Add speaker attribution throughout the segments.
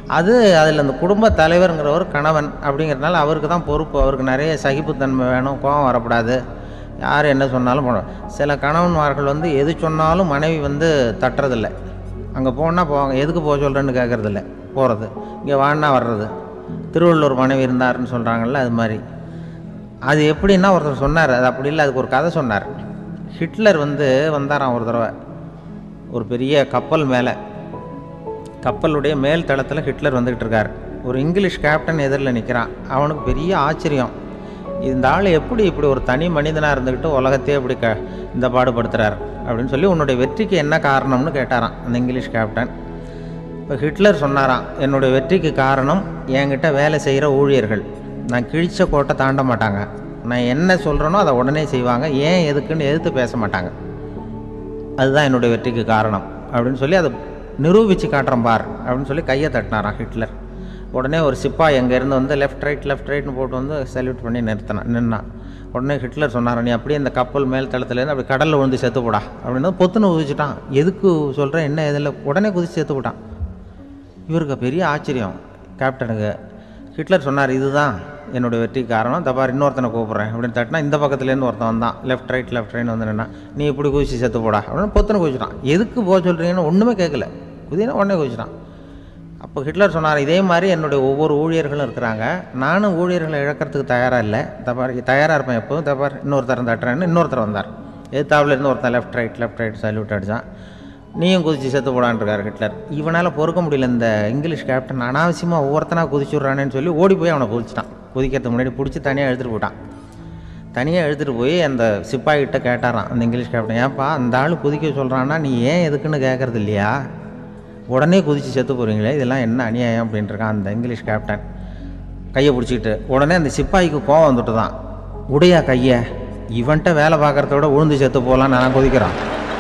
Speaker 1: அது அதில் அந்த குடும்ப தலைவருங்கிறவர் கணவன் அப்படிங்கிறதுனால அவருக்கு தான் பொறுப்பு அவருக்கு நிறைய சகிப்புத்தன்மை வேணும் கோபம் வரக்கூடாது யார் என்ன சொன்னாலும் போன சில கணவன்மார்கள் வந்து எது சொன்னாலும் மனைவி வந்து தட்டுறதில்ல அங்கே போனால் போவாங்க எதுக்கு போக சொல்கிறேன்னு கேட்குறதில்ல போகிறது இங்கே வான்னா வர்றது திருவள்ளூர் மனைவி இருந்தாருன்னு சொல்கிறாங்கல்ல அது மாதிரி அது எப்படின்னா ஒருத்தர் சொன்னார் அது அப்படி இல்லை அதுக்கு ஒரு கதை சொன்னார் ஹிட்லர் வந்து வந்தாராம் ஒரு தடவை ஒரு பெரிய கப்பல் மேலே கப்பலுடைய மேல் தளத்தில் ஹிட்லர் வந்துக்கிட்டு இருக்கார் ஒரு இங்கிலீஷ் கேப்டன் எதிரில் நிற்கிறான் அவனுக்கு பெரிய ஆச்சரியம் இந்த ஆள் எப்படி இப்படி ஒரு தனி மனிதனாக இருந்துக்கிட்டு உலகத்தையே இப்படி க இந்த பாடுபடுத்துகிறார் அப்படின்னு சொல்லி உன்னுடைய வெற்றிக்கு என்ன காரணம்னு கேட்டாராம் அந்த இங்கிலீஷ் கேப்டன் இப்போ ஹிட்லர் சொன்னாராம் என்னுடைய வெற்றிக்கு காரணம் என்கிட்ட வேலை செய்கிற ஊழியர்கள் நான் கிழிச்ச கோட்டை தாண்ட மாட்டாங்க நான் என்ன சொல்கிறேனோ அதை உடனே செய்வாங்க ஏன் எதுக்குன்னு எதிர்த்து பேச மாட்டாங்க அதுதான் என்னுடைய வெற்றிக்கு காரணம் அப்படின்னு சொல்லி அதை நிரூபித்து காட்டுறேன் பார் அப்படின்னு சொல்லி கையை தட்டினாராம் ஹிட்லர் உடனே ஒரு சிப்பாய் அங்கேருந்து வந்து லெஃப்ட் ரைட் லெஃப்ட் ரைட்னு போட்டு வந்து சல்யூட் பண்ணி நிறுத்தினான் நின்னான் உடனே ஹிட்லர் சொன்னார் நீ அப்படியே இந்த கப்பல் மேல் தளத்துலேருந்து அப்படி கடலில் விழுந்து செத்து போடா அப்படின்னு பொத்துன்னு குதிச்சுட்டான் எதுக்கு சொல்கிறேன் என்ன இதில் உடனே குதிச்சு செத்து போட்டான் இவருக்கு பெரிய ஆச்சரியம் கேப்டனுக்கு ஹிட்லர் சொன்னார் இதுதான் என்னுடைய வெற்றிக்கு காரணம் தப்பார் இன்னொருத்தனை கூப்பிட்றேன் அப்படின்னு தட்டினா இந்த பக்கத்துலேருந்து ஒருத்தன் வந்தான் லெஃப்ட் ரைட் லெஃப்ட் ரைட் வந்து நின்னா நீ இப்படி குதிச்சு செத்து போடா அப்படின்னு பொத்தனை குதிச்சிட்டான் எதுக்கு போக சொல்கிறீங்கன்னு ஒன்றுமே கேட்கல குதினா உடனே குதிச்சிட்டான் அப்போ ஹிட்லர் சொன்னார் இதே மாதிரி என்னுடைய ஒவ்வொரு ஊழியர்களும் இருக்கிறாங்க நானும் ஊழியர்களை இழக்கிறதுக்கு தயாராக இல்லை தப்பார் தயாராக இருப்பேன் எப்போதும் தப்பார் இன்னொருத்தரன் தட்டுறேன்னு இன்னொருத்தர் வந்தார் எதிர்த்தாப்புல இருந்து ஒருத்தன் left right left right salute அடித்தான் நீயும் குதிச்சு செத்து போடான்ருக்கார் ஹிட்லர் இவனால் பொறுக்க முடியல இந்த இங்கிலீஷ் கேப்டன் அனாவசியமாக ஒவ்வொருத்தனாக குதிச்சுட்றானேன்னு சொல்லி ஓடி போய் அவனை குதிச்சிட்டான் குதிக்கிறதுக்கு முன்னாடி பிடிச்சி தனியாக எடுத்துகிட்டு போட்டான் தனியாக எடுத்துகிட்டு போய் அந்த சிப்பாய்கிட்ட கேட்டாராம் அந்த இங்கிலீஷ் கேப்டன் ஏன்ப்பா அந்த ஆள் குதிக்க சொல்கிறான்னா நீ ஏன் எதுக்குன்னு கேட்குறது இல்லையா உடனே குதிச்சு செத்து போகிறீங்களே இதெல்லாம் என்ன அநியாயம் அப்படின்ட்டு இருக்கான் அந்த இங்கிலீஷ் கேப்டன் கையை பிடிச்சிக்கிட்டு உடனே அந்த சிப்பாய்க்கு கோவம் வந்துட்டு தான் உடையா கையை இவன்ட்ட வேலை பார்க்குறத விட உழுந்து செத்து போகலான்னு நான் குதிக்கிறான்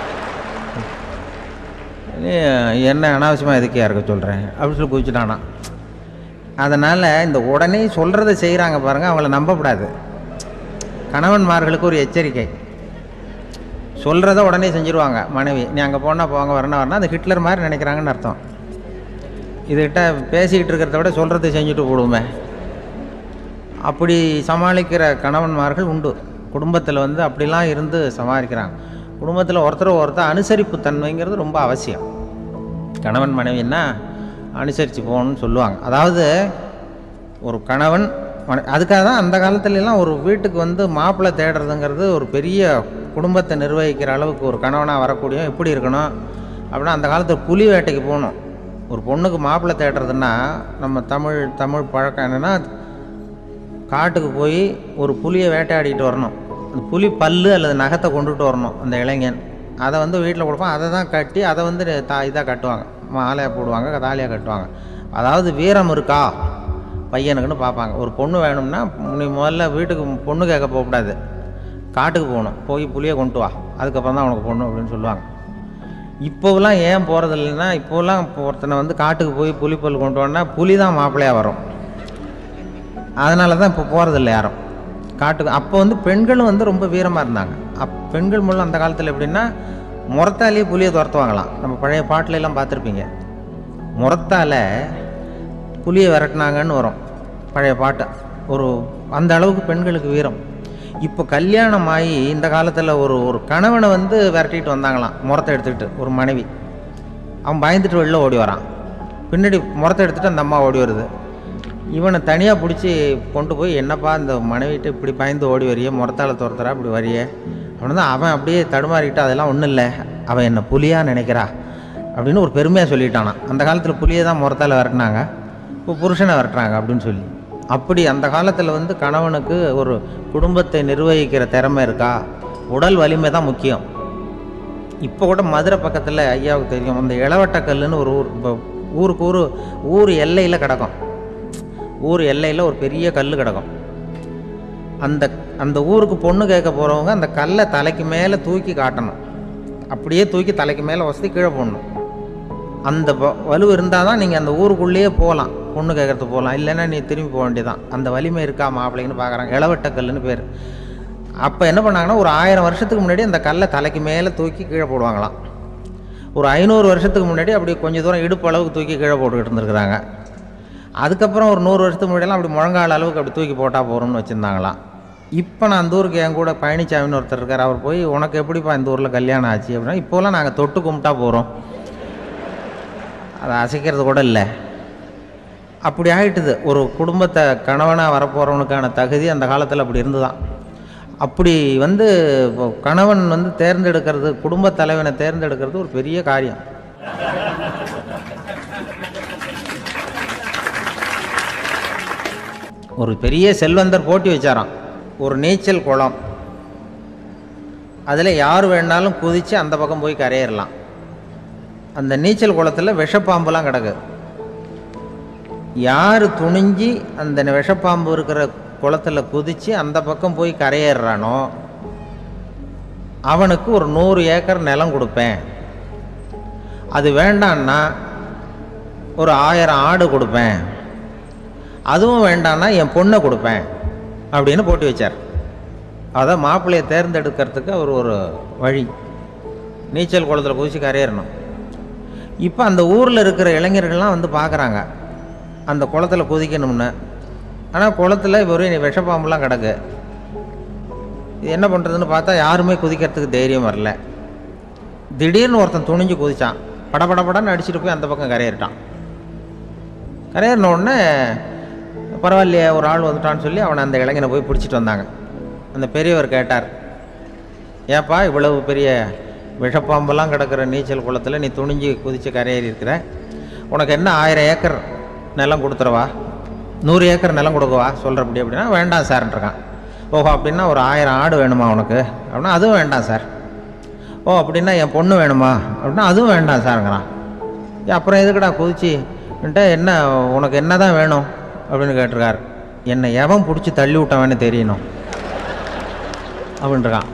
Speaker 1: நீ என்ன அனாவசியமாக எதுக்கு யாருக்க சொல்கிறேன் அப்படின்னு சொல்லி குதிச்சுட்டானா அதனால் இந்த உடனே சொல்கிறத செய்கிறாங்க பாருங்கள் அவங்கள நம்பக்கூடாது கணவன்மார்களுக்கு ஒரு எச்சரிக்கை சொல்கிறத உடனே செஞ்சுருவாங்க மனைவி நீ அங்கே போனால் போங்க வரணும் வரணும் அது ஹிட்லர் மாதிரி நினைக்கிறாங்கன்னு அர்த்தம் இதுகிட்ட பேசிக்கிட்டு இருக்கிறத விட சொல்கிறத செஞ்சுட்டு போடுவோமே அப்படி சமாளிக்கிற கணவன்மார்கள் உண்டு குடும்பத்தில் வந்து அப்படிலாம் இருந்து சமாளிக்கிறாங்க குடும்பத்தில் ஒருத்தர் ஒருத்தர் அனுசரிப்பு தன்மைங்கிறது ரொம்ப அவசியம் கணவன் மனைவின்னா அனுசரித்து போகணும்னு சொல்லுவாங்க அதாவது ஒரு கணவன் மனை அதுக்காக தான் அந்த காலத்துல எல்லாம் ஒரு வீட்டுக்கு வந்து மாப்பிள்ளை தேடுறதுங்கிறது ஒரு பெரிய குடும்பத்தை நிர்வகிக்கிற அளவுக்கு ஒரு கணவனாக வரக்கூடிய எப்படி இருக்கணும் அப்படின்னா அந்த காலத்தில் புலி வேட்டைக்கு போகணும் ஒரு பொண்ணுக்கு மாப்பிள்ளை தேடுறதுன்னா நம்ம தமிழ் தமிழ் பழக்கம் என்னென்னா காட்டுக்கு போய் ஒரு புலியை வேட்டையாடிட்டு வரணும் அந்த புலி பல்லு அல்லது நகத்தை கொண்டுட்டு வரணும் அந்த இளைஞன் அதை வந்து வீட்டில் கொடுப்பான் அதை தான் கட்டி அதை வந்து தா இதாக கட்டுவாங்க மாலையாக போடுவாங்க தாலியாக கட்டுவாங்க அதாவது வீரம் இருக்கா பையனுக்குன்னு பார்ப்பாங்க ஒரு பொண்ணு வேணும்னா நீ முதல்ல வீட்டுக்கு பொண்ணு கேட்க போகக்கூடாது காட்டுக்கு போகணும் போய் புளியை கொண்டு வா அதுக்கப்புறம் தான் உனக்கு பொண்ணு அப்படின்னு சொல்லுவாங்க இப்போவெல்லாம் ஏன் போகிறது இல்லைன்னா இப்போலாம் ஒருத்தனை வந்து காட்டுக்கு போய் புலிப்பல் கொண்டு வரனா புலி தான் மாப்பிள்ளையாக வரும் அதனால தான் இப்போ போகிறதில்ல யாரும் காட்டுக்கு அப்போ வந்து பெண்களும் வந்து ரொம்ப வீரமாக இருந்தாங்க அப் பெண்கள் மூலம் அந்த காலத்தில் எப்படின்னா முறத்தாலேயே புலியை துரத்துவாங்களாம் நம்ம பழைய பாட்டுல எல்லாம் பார்த்துருப்பீங்க முறத்தால புலியை விரட்டினாங்கன்னு வரும் பழைய பாட்டு ஒரு அந்த அளவுக்கு பெண்களுக்கு வீரம் இப்போ கல்யாணம் ஆகி இந்த காலத்தில் ஒரு ஒரு கணவனை வந்து விரட்டிட்டு வந்தாங்களாம் முறத்தை எடுத்துக்கிட்டு ஒரு மனைவி அவன் பயந்துட்டு வெளில ஓடி வரான் பின்னாடி முறத்தை எடுத்துகிட்டு அந்த அம்மா ஓடி வருது இவனை தனியாக பிடிச்சி கொண்டு போய் என்னப்பா இந்த மனைவிட்டு இப்படி பயந்து ஓடி வரியே முறத்தால துரத்துறா இப்படி வரியே அப்படின்னு தான் அவன் அப்படியே தடுமாறிக்கிட்டு அதெல்லாம் ஒன்றும் இல்லை அவன் என்ன புலியாக நினைக்கிறா அப்படின்னு ஒரு பெருமையாக சொல்லிட்டானான் அந்த காலத்தில் புலியை தான் முறத்தால் விரட்டினாங்க இப்போ புருஷனை விரட்டுறாங்க அப்படின்னு சொல்லி அப்படி அந்த காலத்தில் வந்து கணவனுக்கு ஒரு குடும்பத்தை நிர்வகிக்கிற திறமை இருக்கா உடல் வலிமை தான் முக்கியம் இப்போ கூட மதுரை பக்கத்தில் ஐயாவுக்கு தெரியும் அந்த இளவட்டக்கல்லுன்னு ஒரு ஊர் இப்போ ஊருக்கு ஊர் ஊர் எல்லையில் கிடக்கும் ஊர் எல்லையில் ஒரு பெரிய கல் கிடக்கும் அந்த அந்த ஊருக்கு பொண்ணு கேட்க போகிறவங்க அந்த கல்லை தலைக்கு மேலே தூக்கி காட்டணும் அப்படியே தூக்கி தலைக்கு மேலே வசதி கீழே போடணும் அந்த வ- வலு இருந்தால் தான் நீங்கள் அந்த ஊருக்குள்ளேயே போகலாம் பொண்ணு கேட்கறதுக்கு போகலாம் இல்லைன்னா நீ திரும்பி போக வேண்டியதான் அந்த வலிமை இருக்கா மாப்பிள்ளைன்னு பார்க்குறாங்க இளவட்டக்கல்லுன்னு பேர் அப்போ என்ன பண்ணாங்கன்னா ஒரு ஆயிரம் வருஷத்துக்கு முன்னாடி அந்த கல்லை தலைக்கு மேலே தூக்கி கீழே போடுவாங்களாம் ஒரு ஐநூறு வருஷத்துக்கு முன்னாடி அப்படி கொஞ்சம் தூரம் இடுப்பு அளவுக்கு தூக்கி கீழே போட்டுக்கிட்டு இருந்திருக்கிறாங்க அதுக்கப்புறம் ஒரு நூறு வருஷத்துக்கு முன்னாடியெல்லாம் அப்படி முழங்கால் அளவுக்கு அப்படி தூக்கி போட்டால் போகிறோம்னு வச்சுருந்தாங்களாம் இப்போ நான் அந்த ஊருக்கு என் கூட பழனிசாமின்னு ஒருத்தர் இருக்கார் அவர் போய் உனக்கு எப்படிப்பா இந்த ஊரில் கல்யாணம் ஆச்சு அப்படின்னா இப்போலாம் நாங்கள் தொட்டு கும்பிட்டா போகிறோம் அதை அசைக்கிறது கூட இல்லை அப்படி ஆகிட்டுது ஒரு குடும்பத்தை கணவனாக வரப்போகிறவனுக்கான தகுதி அந்த காலத்தில் அப்படி இருந்துதான் அப்படி வந்து இப்போ கணவன் வந்து தேர்ந்தெடுக்கிறது குடும்ப தலைவனை தேர்ந்தெடுக்கிறது ஒரு பெரிய காரியம் ஒரு பெரிய செல்வந்தர் போட்டி வச்சாராம் ஒரு நீச்சல் குளம் அதில் யார் வேணாலும் குதித்து அந்த பக்கம் போய் கரையிடலாம் அந்த நீச்சல் குளத்தில் விஷப்பாம்புலாம் கிடக்கு யார் துணிஞ்சு அந்த விஷப்பாம்பு இருக்கிற குளத்தில் குதித்து அந்த பக்கம் போய் கரையேறானோ அவனுக்கு ஒரு நூறு ஏக்கர் நிலம் கொடுப்பேன் அது வேண்டான்னா ஒரு ஆயிரம் ஆடு கொடுப்பேன் அதுவும் வேண்டான்னா என் பொண்ணை கொடுப்பேன் அப்படின்னு போட்டி வச்சார் அதான் மாப்பிள்ளையை தேர்ந்தெடுக்கிறதுக்கு அவர் ஒரு வழி நீச்சல் குளத்தில் குதிச்சு கரையேறணும் இப்போ அந்த ஊரில் இருக்கிற இளைஞர்கள்லாம் வந்து பார்க்குறாங்க அந்த குளத்தில் குதிக்கணும்னு ஆனால் குளத்தில் வெறும் விஷப்பாம்புலாம் கிடக்கு இது என்ன பண்ணுறதுன்னு பார்த்தா யாருமே குதிக்கிறதுக்கு தைரியம் வரல திடீர்னு ஒருத்தன் துணிஞ்சு குதிச்சான் படபடபடன்னு அடிச்சுட்டு போய் அந்த பக்கம் கரையேறிட்டான் கரையேறின உடனே பரவாயில்லையே ஒரு ஆள் வந்துட்டான்னு சொல்லி அவனை அந்த இளைஞனை போய் பிடிச்சிட்டு வந்தாங்க அந்த பெரியவர் கேட்டார் ஏப்பா இவ்வளவு பெரிய விஷப்பாம்பெல்லாம் கிடக்கிற நீச்சல் குளத்தில் நீ துணிஞ்சு குதித்து கரையேறி இருக்கிற உனக்கு என்ன ஆயிரம் ஏக்கர் நிலம் கொடுத்துறவா நூறு ஏக்கர் நிலம் கொடுக்கவா சொல்கிறப்படி அப்படின்னா வேண்டாம் சார்ன்றிருக்கான் ஓஹோ அப்படின்னா ஒரு ஆயிரம் ஆடு வேணுமா உனக்கு அப்படின்னா அதுவும் வேண்டாம் சார் ஓ அப்படின்னா என் பொண்ணு வேணுமா அப்படின்னா அதுவும் வேண்டாம் சாருங்கிறான் ஏன் அப்புறம் எதுக்குடா குதிச்சுன்ட்டு என்ன உனக்கு என்ன தான் வேணும் அப்படின்னு கேட்டிருக்காரு என்னை எவன் பிடிச்சி தள்ளி விட்டவன்னு தெரியணும் அப்படின்ட்டுருக்கான்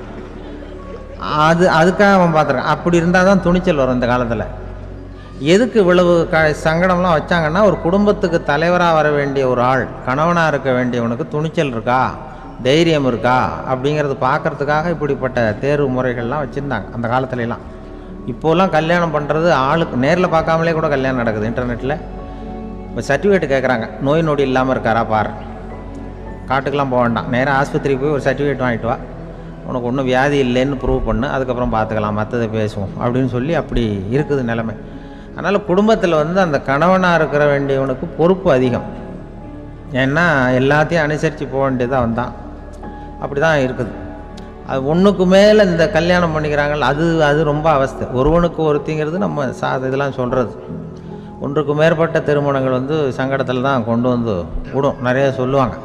Speaker 1: அது அதுக்காக அவன் பார்த்துருக்கான் அப்படி இருந்தால் தான் துணிச்சல் வரும் இந்த காலத்தில் எதுக்கு இவ்வளவு க சங்கடம்லாம் வச்சாங்கன்னா ஒரு குடும்பத்துக்கு தலைவராக வர வேண்டிய ஒரு ஆள் கணவனாக இருக்க வேண்டியவனுக்கு துணிச்சல் இருக்கா தைரியம் இருக்கா அப்படிங்கிறது பார்க்கறதுக்காக இப்படிப்பட்ட தேர்வு முறைகள்லாம் வச்சுருந்தாங்க அந்த காலத்துலலாம் இப்போலாம் கல்யாணம் பண்ணுறது ஆளுக்கு நேரில் பார்க்காமலே கூட கல்யாணம் நடக்குது இன்டர்நெட்டில் இப்போ சர்டிஃபிகேட் கேட்குறாங்க நோய் நொடி இல்லாமல் இருக்காரா பார் காட்டுக்கெலாம் போக வேண்டாம் நேராக ஆஸ்பத்திரிக்கு போய் ஒரு சர்டிஃபிகேட் வாங்கிட்டு வா உனக்கு ஒன்றும் வியாதி இல்லைன்னு ப்ரூவ் பண்ணு அதுக்கப்புறம் பார்த்துக்கலாம் மற்றதை பேசுவோம் அப்படின்னு சொல்லி அப்படி இருக்குது நிலைமை அதனால் குடும்பத்தில் வந்து அந்த கணவனாக இருக்கிற வேண்டியவனுக்கு பொறுப்பு அதிகம் ஏன்னா எல்லாத்தையும் அனுசரித்து போக வேண்டியதாக வந்தான் அப்படி தான் இருக்குது அது ஒன்றுக்கு மேலே இந்த கல்யாணம் பண்ணிக்கிறாங்கல்ல அது அது ரொம்ப அவஸ்தை ஒருவனுக்கு ஒருத்திங்கிறது நம்ம சா இதெல்லாம் சொல்கிறது ஒன்றுக்கு மேற்பட்ட திருமணங்கள் வந்து சங்கடத்தில் தான் கொண்டு வந்து விடும் நிறைய சொல்லுவாங்க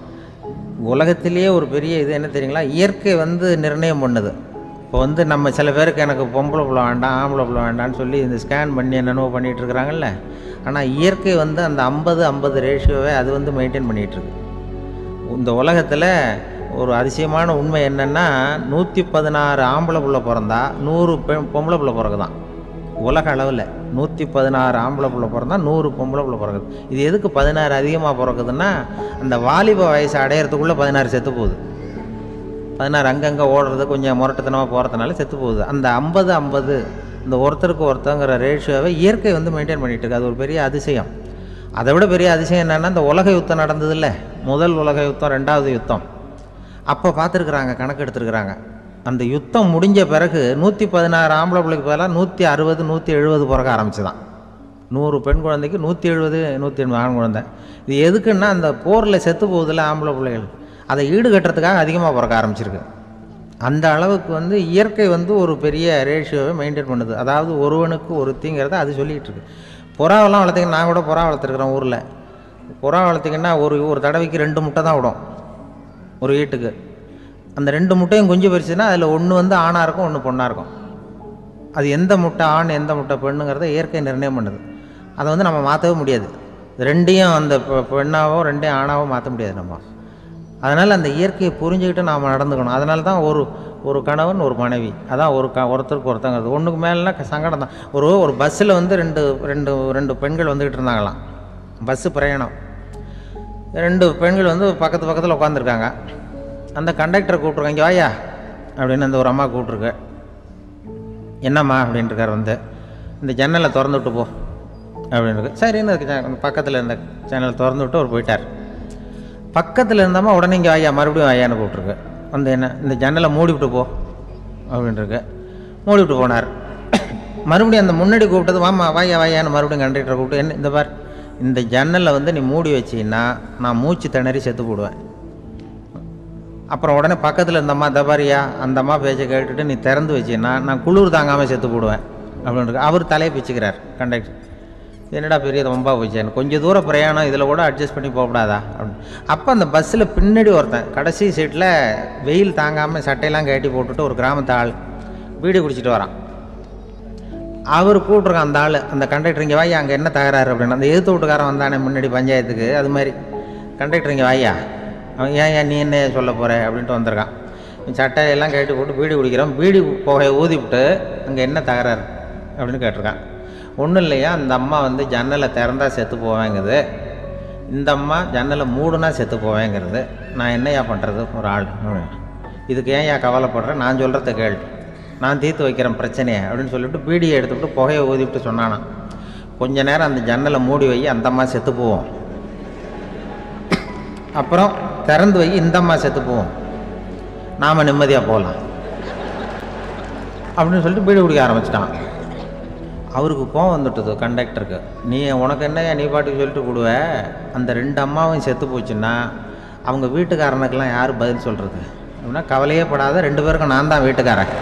Speaker 1: உலகத்திலேயே ஒரு பெரிய இது என்ன தெரியுங்களா இயற்கை வந்து நிர்ணயம் பண்ணுது இப்போ வந்து நம்ம சில பேருக்கு எனக்கு பொம்பளை பிள்ளை வேண்டாம் ஆம்பளை பிள்ளை வேண்டாம்னு சொல்லி இந்த ஸ்கேன் பண்ணி என்னென்னவோ பண்ணிகிட்டு இருக்கிறாங்கல்ல ஆனால் இயற்கை வந்து அந்த ஐம்பது ஐம்பது ரேஷியோவை அது வந்து மெயின்டைன் பண்ணிகிட்ருக்கு இந்த உலகத்தில் ஒரு அதிசயமான உண்மை என்னென்னா நூற்றி பதினாறு ஆம்பளை பிள்ளை பிறந்தா நூறு பெண் பொம்பளை பிள்ளை பிறகுதான் உலக அளவில் நூற்றி பதினாறு ஆம்பளை பிள்ளை பிறந்தா நூறு பொம்பளை பிள்ளை பிறகுது இது எதுக்கு பதினாறு அதிகமாக பிறக்குதுன்னா அந்த வாலிப வயசு அடையிறதுக்குள்ளே பதினாறு செத்து போகுது பதினாறு அங்கங்கே ஓடுறது கொஞ்சம் முரட்டுத்தனமாக போகிறதுனால செத்து போகுது அந்த ஐம்பது ஐம்பது இந்த ஒருத்தருக்கு ஒருத்தங்கிற ரேஷியோவை இயற்கை வந்து மெயின்டைன் பண்ணிகிட்டு இருக்கு அது ஒரு பெரிய அதிசயம் அதை விட பெரிய அதிசயம் என்னென்னா இந்த உலக யுத்தம் நடந்ததில்ல முதல் உலக யுத்தம் ரெண்டாவது யுத்தம் அப்போ பார்த்துருக்குறாங்க கணக்கு எடுத்துருக்குறாங்க அந்த யுத்தம் முடிஞ்ச பிறகு நூற்றி பதினாறு ஆம்பளை பிள்ளைக்கு பதிலாக நூற்றி அறுபது நூற்றி எழுபது பிறக்க ஆரம்பிச்சு தான் நூறு பெண் குழந்தைக்கு நூற்றி எழுபது நூற்றி எண்பது ஆண் குழந்தை இது எதுக்குன்னா அந்த போரில் செத்து போகுதில்ல ஆம்பளை பிள்ளைகள் அதை ஈடுகட்டுறதுக்காக அதிகமாக பிறக்க ஆரம்பிச்சிருக்கு அந்த அளவுக்கு வந்து இயற்கை வந்து ஒரு பெரிய ரேஷியோவை மெயின்டைன் பண்ணுது அதாவது ஒருவனுக்கு ஒருத்திங்கிறத அது சொல்லிகிட்டு இருக்கு புறாவெல்லாம் வளர்த்திங்கன்னா நான் கூட புறா வளர்த்துருக்குறேன் ஊரில் புறா வளர்த்திங்கன்னா ஒரு ஒரு தடவைக்கு ரெண்டு முட்டை தான் விடும் ஒரு வீட்டுக்கு அந்த ரெண்டு முட்டையும் குஞ்சு பறிச்சுன்னா அதில் ஒன்று வந்து ஆணாக இருக்கும் ஒன்று பொண்ணாக இருக்கும் அது எந்த முட்டை ஆண் எந்த முட்டை பெண்ணுங்கிறத இயற்கை நிர்ணயம் பண்ணுது அதை வந்து நம்ம மாற்றவே முடியாது ரெண்டையும் அந்த பெ- பெண்ணாவோ ரெண்டையும் ஆணாவோ மாற்ற முடியாது நம்ம அதனால் அந்த இயற்கையை புரிஞ்சுக்கிட்டு நாம் நடந்துக்கணும் அதனால தான் ஒரு ஒரு கணவன் ஒரு மனைவி அதான் ஒரு க ஒருத்தருக்கு ஒருத்தங்கிறது ஒன்றுக்கு மேலேனா சங்கடம் தான் ஒரு ஒரு பஸ்ஸில் வந்து ரெண்டு ரெண்டு ரெண்டு பெண்கள் வந்துக்கிட்டு இருந்தாங்களாம் பஸ்ஸு பிரயாணம் ரெண்டு பெண்கள் வந்து பக்கத்து பக்கத்தில் உட்காந்துருக்காங்க அந்த கண்டக்டரை கூப்பிட்ருக்காங்க இங்கே வாயா அப்படின்னு அந்த ஒரு அம்மா கூப்பிட்ருக்கு என்னம்மா அப்படின்ட்டுருக்கார் வந்து இந்த ஜன்னலை திறந்து விட்டு போ அப்படின்னு சரின்னு அதுக்கு பக்கத்தில் இருந்த சேனல் திறந்து விட்டு அவர் போயிட்டார் பக்கத்தில் இருந்தாமல் உடனே இங்கே ஐயா மறுபடியும் ஐயான்னு கூப்பிட்ருக்கு வந்து என்ன இந்த ஜன்னலை மூடி விட்டு போ அப்படின்ட்டுருக்கு மூடி விட்டு போனார் மறுபடியும் அந்த முன்னாடி கூப்பிட்டது வாமா வாயா வாயான்னு மறுபடியும் கண்டக்டரை கூப்பிட்டு என்ன இந்த பார் இந்த ஜன்னலை வந்து நீ மூடி வச்சின்னா நான் மூச்சு திணறி செத்து போடுவேன் அப்புறம் உடனே பக்கத்தில் இருந்த அம்மா தபாரியா அந்த அம்மா பேச்சை கேட்டுட்டு நீ திறந்து வச்சின்னா நான் குளிர் தாங்காமல் செத்து போடுவேன் அப்படின்னு அவர் தலையை பிச்சுக்கிறார் கண்டக்டர் என்னடா பெரிய ரொம்ப போச்சேன்னு கொஞ்சம் தூரம் பிரயாணம் இதில் கூட அட்ஜஸ்ட் பண்ணி போகக்கூடாதா அப்படின்னு அப்போ அந்த பஸ்ஸில் பின்னாடி ஒருத்தன் கடைசி சீட்டில் வெயில் தாங்காமல் சட்டையெல்லாம் கட்டி போட்டுட்டு ஒரு கிராமத்து ஆள் பீடி குடிச்சிட்டு வரான் அவர் கூப்பிட்ருக்கான் அந்த ஆள் அந்த கண்டக்டர் இங்கே வாயா அங்கே என்ன தகராறு அப்படின்னு அந்த எதிர்த்து வீட்டுக்காரன் வந்தானே முன்னாடி பஞ்சாயத்துக்கு அது மாதிரி கண்டக்டர் இங்கே வாயா அவன் ஏன் ஏன் நீ என்ன சொல்ல போகிற அப்படின்ட்டு வந்திருக்கான் இவன் சட்டையெல்லாம் கட்டி போட்டு பீடி குடிக்கிறான் பீடி புகையை ஊதி விட்டு அங்கே என்ன தகராறு அப்படின்னு கேட்டிருக்கான் ஒன்றும் இல்லையா அந்த அம்மா வந்து ஜன்னலை திறந்தா செத்து போவேங்குது இந்த அம்மா ஜன்னலை மூடுனா செத்து போவேங்கிறது நான் என்னையா பண்ணுறது ஒரு ஆள் இதுக்கு ஏன் ஏன் கவலைப்படுறேன் நான் சொல்கிறத கேள் நான் தீர்த்து வைக்கிறேன் பிரச்சனையை அப்படின்னு சொல்லிட்டு பீடியை எடுத்துவிட்டு புகையை ஊதிவிட்டு சொன்னானாம் கொஞ்ச நேரம் அந்த ஜன்னலை மூடி வை அந்த அம்மா செத்து போவோம் அப்புறம் திறந்து வை இந்த அம்மா செத்து போவோம் நாம் நிம்மதியாக போகலாம் அப்படின்னு சொல்லிட்டு பீடி குடிக்க ஆரம்பிச்சிட்டான் அவருக்கு கோவம் வந்துட்டுது கண்டக்டருக்கு நீ உனக்கு என்னையா நீ பாட்டுக்கு சொல்லிட்டு கொடுவ அந்த ரெண்டு அம்மாவும் செத்து போச்சுன்னா அவங்க வீட்டுக்காரனுக்கெல்லாம் யார் பதில் சொல்கிறது அப்படின்னா கவலையே படாத ரெண்டு பேருக்கும் நான் தான் வீட்டுக்காரன்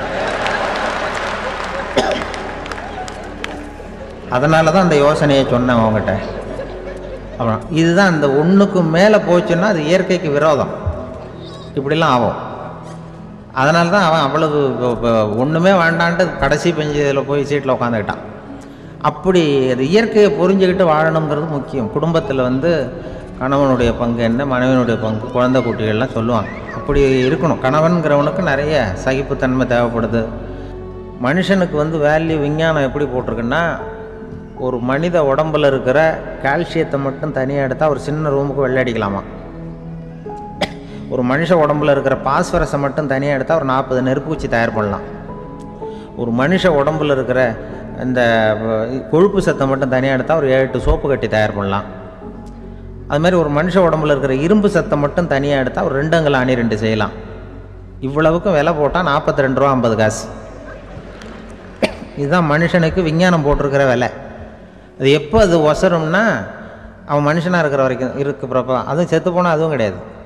Speaker 1: அதனால தான் அந்த யோசனையை சொன்னேன் உங்ககிட்ட அப்புறம் இதுதான் இந்த ஒன்றுக்கு மேலே போச்சுன்னா அது இயற்கைக்கு விரோதம் இப்படிலாம் ஆகும் அதனால தான் அவன் அவ்வளவு ஒன்றுமே வேண்டான்ட்டு கடைசி பெஞ்சு இதில் போய் சீட்டில் உட்காந்துக்கிட்டான் அப்படி அது இயற்கையை புரிஞ்சுக்கிட்டு வாழணுங்கிறது முக்கியம் குடும்பத்தில் வந்து கணவனுடைய பங்கு என்ன மனைவியினுடைய பங்கு குழந்தை குட்டிகள்லாம் சொல்லுவாங்க அப்படி இருக்கணும் கணவன்கிறவனுக்கு நிறைய சகிப்புத்தன்மை தேவைப்படுது மனுஷனுக்கு வந்து வேல்யூ விஞ்ஞானம் எப்படி போட்டிருக்குன்னா ஒரு மனித உடம்புல இருக்கிற கால்சியத்தை மட்டும் தனியாக எடுத்தால் ஒரு சின்ன ரூமுக்கு வெள்ளை அடிக்கலாமா ஒரு மனுஷ உடம்புல இருக்கிற பாஸ்பரஸை மட்டும் தனியாக எடுத்தால் ஒரு நாற்பது நெருப்பு வச்சு தயார் பண்ணலாம் ஒரு மனுஷ உடம்புல இருக்கிற இந்த அஹ், கொழுப்பு சத்தை மட்டும் தனியாக எடுத்தால் ஒரு ஏழு எட்டு சோப்பு கட்டி தயார் பண்ணலாம் அது மாதிரி ஒரு மனுஷ உடம்புல இருக்கிற இரும்பு சத்தை மட்டும் தனியாக எடுத்தால் ஒரு ரெண்டு அங்கல் அணி ரெண்டு செய்யலாம் இவ்வளவுக்கும் விலை போட்டால் நாற்பத்தி ரெண்டு ரூபா ஐம்பது காசு இதுதான் மனுஷனுக்கு விஞ்ஞானம் போட்டிருக்கிற விலை அது எப்போ அது ஒசரும்னா அவன் மனுஷனாக இருக்கிற வரைக்கும் இருக்கிறப்ப அதுவும் செத்து போனால் அதுவும் கிடையாது